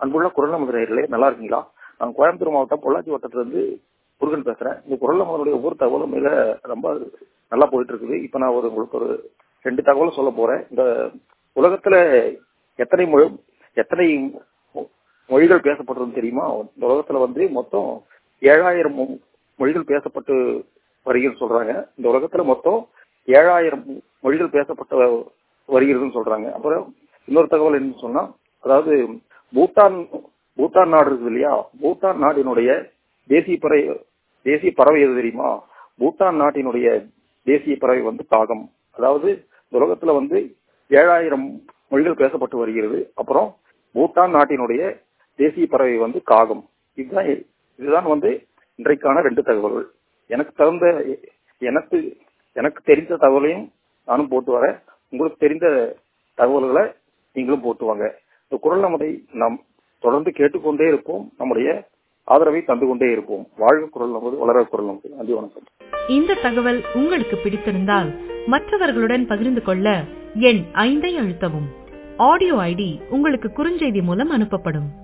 அன்புள்ள குரல் முதலையர்களே நல்லா இருக்கீங்களா நான் கோயம்புத்தூர் மாவட்டம் பொள்ளாச்சி வட்டத்திலிருந்து முருகன் பேசுறேன் இந்த குரல் நம்மளுடைய ஒவ்வொரு தகவலும் மிக ரொம்ப நல்லா போயிட்டு இருக்குது இப்ப நான் ஒரு உங்களுக்கு ஒரு ரெண்டு தகவலும் சொல்ல போறேன் இந்த உலகத்துல எத்தனை மொழி எத்தனை மொ- மொழிகள் பேசப்படுறது தெரியுமா இந்த உலகத்துல வந்து மொத்தம் ஏழாயிரம் மொ- மொழிகள் பேசப்பட்டு வருகிறது சொல்றாங்க இந்த உலகத்துல மொத்தம் ஏழாயிரம் மொழிகள் பேசப்பட்டு வருகிறதுன்னு சொல்றாங்க அப்புறம் இன்னொரு தகவல் என்னன்னு சொன்னா அதாவது பூட்டான் பூட்டான் நாடு இருக்குது இல்லையா பூட்டான் நாட்டினுடைய தேசிய பறவை தேசிய பறவை எது தெரியுமா பூட்டான் நாட்டினுடைய தேசிய பறவை வந்து காகம் அதாவது இந்த உலகத்துல வந்து ஏழாயிரம் மொழிகள் பேசப்பட்டு வருகிறது அப்புறம் பூட்டான் நாட்டினுடைய தேசிய பறவை வந்து காகம் இதுதான் இதுதான் வந்து இன்றைக்கான ரெண்டு தகவல்கள் எனக்கு தகுந்த எனக்கு எனக்கு தெரிந்த தகவலையும் நானும் போட்டு வரேன் உங்களுக்கு தெரிந்த தகவல்களை நீங்களும் போட்டு வாங்க இந்த குரல் நம்மை நாம் தொடர்ந்து கேட்டுக்கொண்டே இருப்போம் நம்முடைய ஆதரவை தந்து கொண்டே இருப்போம் வாழ்க குரல் நமது வளர குரல் நமது நன்றி வணக்கம் இந்த தகவல் உங்களுக்கு பிடித்திருந்தால் மற்றவர்களுடன் பகிர்ந்து கொள்ள எண் ஐந்தை அழுத்தவும் ஆடியோ ஐடி உங்களுக்கு குறுஞ்செய்தி மூலம் அனுப்பப்படும்